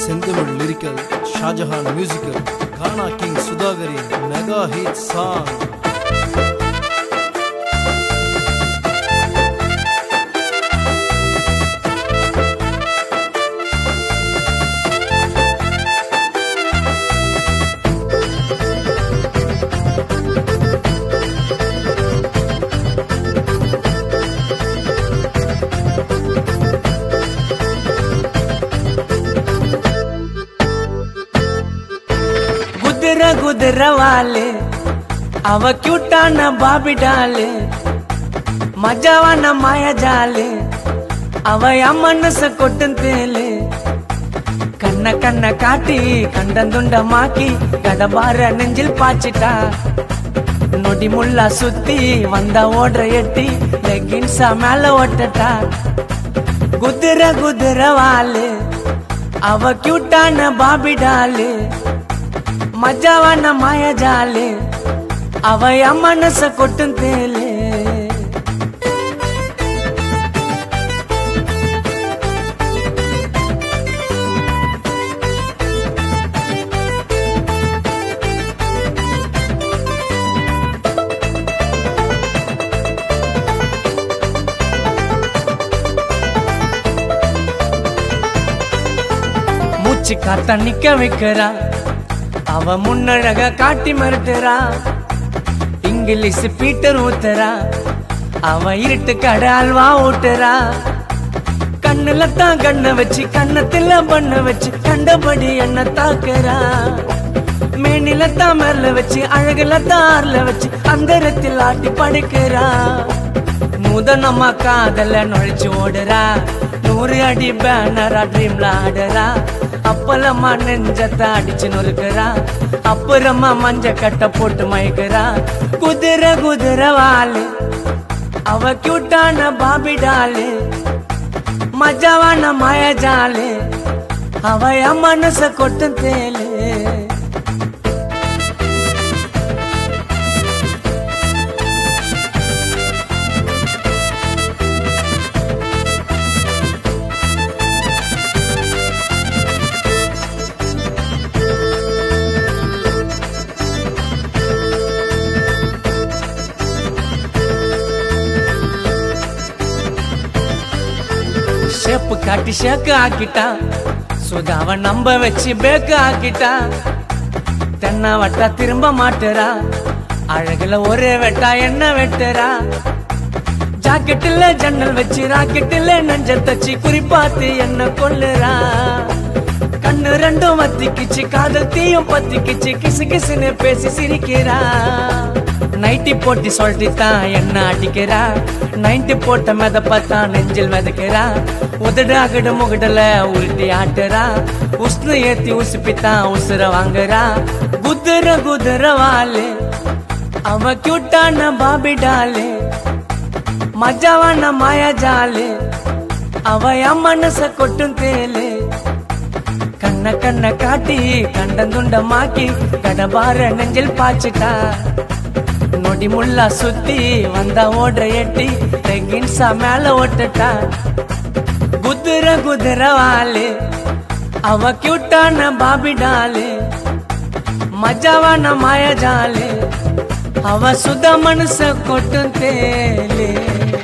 செந்தமிழ் lyrical Shahjahan musical gaana king சுதாகரின் mega hit song குதிர குதிர வாலு அவ கியூட்டான பாபி டாலு மஜாவான மாயஜாலு அவ என் மனச கொட்டும் தேலு கண்ண கண்ண காட்டி கண்டந்துண்டமாக்கி கடபார நெஞ்சில் பாய்ச்சிட்டா நொடி முள்ளா சுத்தி வந்தா ஓடுற எட்டி லெகின்ஸா மேல ஓட்டட்டா குதிர குதிர வாலு அவ கியூட்டான பாபி டாலு மஜாவான மாயஜாலு அவ என் மனச கொட்டும் தேலு மூச்சு காத்தா நிக்க வைக்கிறா அவ முன்னழக காட்டி மிரட்டுறா இங்கிலீஷ் பீட்டர் ஊத்துறா அவ இருட்டு கடை அல்வா ஊட்டுறா கண்ணுல தான் கண்ண வச்சு கண்ணத்துல பண்ண வச்சு கண்டபடி என்ன தாக்குறா மேனில தான் மேல வச்சு அழகுல தான் ஆறுல வச்சு அந்தரத்தில் ஆட்டி படுக்கிறா நூதனமா காதல நுழைச்சு ஓடுறா நூறு அடி பேனரா ட்ரீம்ல ஆடுறா அப்பலமா நெஞ்சத்தை அடிச்சு நொறுக்குறா அப்புறமா மஞ்ச கட்ட போட்டு மயக்குறா குதிரை குதிரை வாலு அவ கியூட்டான பாபி டாலு மஜாவான மாயஜாலு அவ என் மனச கொட்டும் தேலு ஷேப்பு காட்டி ஷேக்கு ஆக்கிட்டான் சுதாவை நம்ப வச்சு பேக்கு ஆக்கிட்டான் தென்னா வட்டா திரும்ப மாட்டுறா அழகுல ஒரே வெட்டா என்ன வெட்டுறா ஜாக்கெட்டில் ஜன்னல் வச்சு ராக்கெட்டில் நெஞ்ச தச்சு குறிப்பாத்து என்ன கொல்லுறா கண்ணு ரெண்டும் வத்திக்கிச்சு காதல் தீயும் பத்திக்கிச்சு கிசு கிசுன்னு பேசி சிரிக்கிறா நைட்டி போட்டி சொல்லிட்டு தான் என்ன அடிக்கிறா நைன்டி போட்ட மெத பார்த்தா நெஞ்சில் மிதக்கிறா உதடு அகடு முகடல உருட்டி ஆட்டுறா உஷ்ணு ஏத்தி உசுப்பித்தான் உசுர வாங்குறா குதிர குதிர வாலு அவ கியூட்டான பாபி டாலு மஜாவான மாயாஜாலு அவ என் மனச கொட்டும் தேலு கண்ண கண்ண காட்டி கண்டந்துண்டமாக்கி கடபார நெஞ்சில் பாய்ச்சிட்டா நொடி முள்ளா சுத்தி வந்தா ஓடுற எட்டி ரெகின்ஸா மேல ஓட்டுட்டா குதிர குதிர வாலு அவ கியூட்டான பாபி டாலு மஜாவான மாயஜாலு அவ சுத மனச கொட்டும் தேலு